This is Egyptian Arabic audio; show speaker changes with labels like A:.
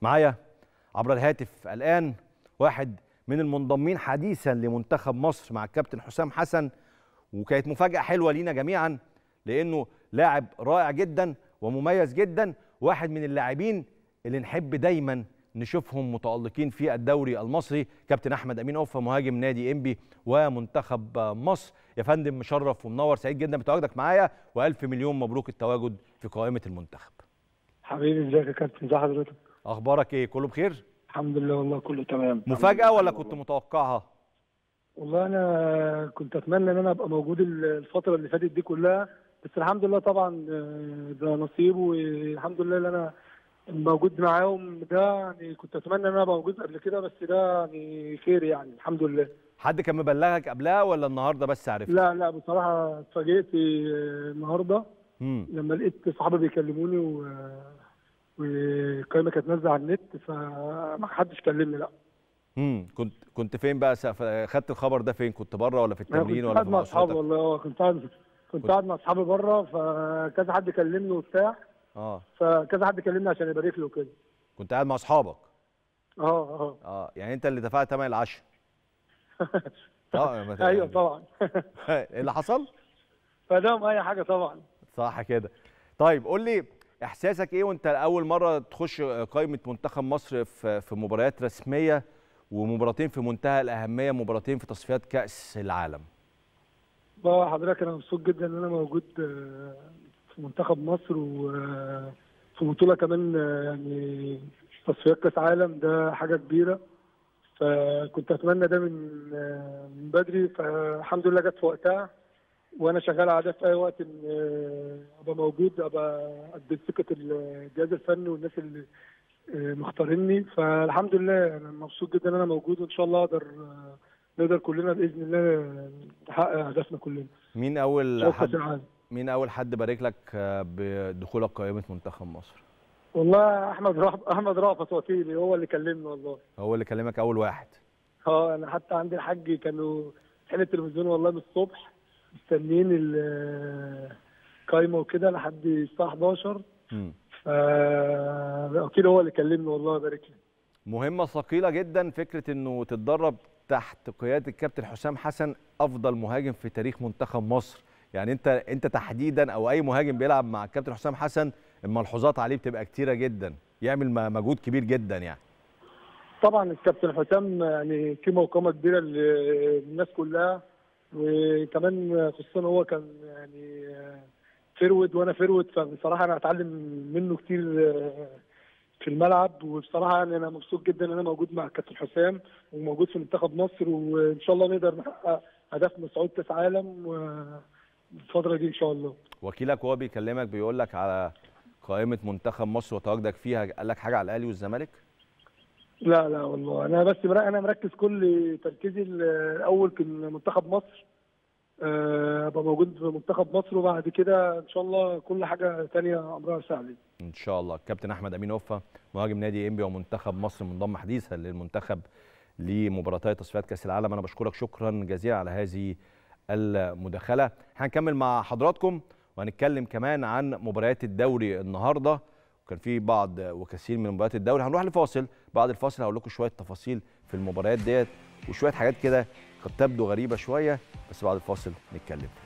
A: معايا عبر الهاتف الآن واحد من المنضمين حديثا لمنتخب مصر مع الكابتن حسام حسن وكانت مفاجأة حلوة لينا جميعا لأنه لاعب رائع جدا ومميز جدا واحد من اللاعبين اللي نحب دايما نشوفهم متألقين في الدوري المصري كابتن أحمد أمين أوفا مهاجم نادي إنبي ومنتخب مصر يا فندم مشرف ومنور سعيد جدا بتواجدك معايا وألف مليون مبروك التواجد في قائمة المنتخب
B: حبيبي ازيك يا كابتن ازي حضرتك
A: أخبارك إيه كله بخير
B: الحمد لله والله كله تمام
A: مفاجأة ولا كنت متوقعها
B: والله انا كنت اتمنى ان انا ابقى موجود الفتره اللي فاتت دي كلها بس الحمد لله طبعا آه، ده نصيب والحمد لله ان انا موجود معاهم ده يعني كنت اتمنى ان انا ابقى موجود قبل كده بس ده يعني خير يعني الحمد لله
A: حد كان مبلغك قبلها ولا النهارده بس عرفت
B: لا لا بصراحه اتفاجئت آه، النهارده
A: مم.
B: لما لقيت صحابي بيكلموني و والقائمه كانت نازله على النت فما حدش كلمني لا
A: امم كنت كنت فين بقى سف... خدت الخبر ده فين كنت بره ولا في
B: انا
A: التمرين
B: كنت
A: ولا
B: قاعد
A: في
B: مع اصحابي
A: مقصودك
B: والله اه كنت قاعد كنت
A: كنت-
B: قاعد مع اصحابي بره فكذا حد كلمني وبتاع
A: اه
B: فكذا حد كلمني عشان يبارك له وكده
A: كنت قاعد مع اصحابك
B: اه اه
A: اه يعني انت اللي دفعت ثمن العشاء اه ما-
B: ايوه طبعا
A: ايه اللي حصل
B: فدام اي حاجه طبعا
A: صح كده طيب قول لي احساسك ايه وانت اول مره تخش قائمه منتخب مصر في في مباريات رسميه ومباراتين في منتهى الاهميه مباراتين في تصفيات كاس العالم
B: بقى حضرتك انا مبسوط جدا ان انا موجود آه، في منتخب مصر وفي بطوله كمان آه، يعني تصفيات كاس عالم ده حاجه كبيره فكنت اتمنى ده من آه، من بدري فالحمد لله جت في وقتها وانا شغال على ده في اي وقت ان آه، ابقى موجود ابقى قد ثقه الجهاز الفني والناس اللي آه، مختاريني فالحمد لله انا مبسوط جدا ان انا موجود وان شاء الله اقدر آه، نقدر كلنا باذن الله نحقق اهدافنا كلنا
A: مين اول
B: شوف كاس
A: حد
B: العالم
A: مين اول حد بارك لك آه، بدخولك قائمه منتخب مصر
B: والله احمد رأف... احمد رأفت وكيلي هو اللي كلمني والله
A: هو اللي كلمك اول واحد
B: اه انا حتى عندي الحاج كانوا فاتحين التلفزيون والله من الصبح مستنيين القايمه وكده لحد الساعه 11
A: مم.
B: فاكيد هو اللي كلمني والله يبارك لي
A: مهمة ثقيلة جدا فكرة انه تتدرب تحت قيادة الكابتن حسام حسن افضل مهاجم في تاريخ منتخب مصر يعني انت انت تحديدا او اي مهاجم بيلعب مع الكابتن حسام حسن الملحوظات عليه بتبقى كتيرة جدا يعمل م- مجهود كبير جدا يعني
B: طبعا الكابتن حسام يعني قيمه وقامه كبيره للناس كلها وكمان خصوصا هو كان يعني فرود وانا فرود فبصراحه انا هتعلم منه كتير في الملعب وبصراحه يعني انا مبسوط جدا ان انا موجود مع الكابتن حسام وموجود في منتخب مصر وان شاء الله نقدر نحقق هدفنا صعود كاس عالم الفتره دي ان شاء الله
A: وكيلك وهو بيكلمك بيقول لك على قائمة منتخب مصر وتواجدك فيها قال لك حاجة على الاهلي والزمالك
B: لا لا والله انا بس مرا- انا مركز كل تركيزي الاول في منتخب مصر آه، ابقى موجود في منتخب مصر وبعد كده ان شاء الله كل حاجه تانية امرها سهل
A: ان شاء الله الكابتن احمد امين وفا مهاجم نادي انبي ومنتخب مصر منضم حديثا للمنتخب لمباراتي تصفيات كاس العالم انا بشكرك شكرا جزيلا على هذه المداخله هنكمل مع حضراتكم وهنتكلم كمان عن مباريات الدوري النهارده وكان في بعض وكثير من مباريات الدوري هنروح لفاصل بعد الفاصل هقول لكم شويه تفاصيل في المباريات ديت وشويه حاجات كده قد تبدو غريبه شويه بس بعد الفاصل نتكلم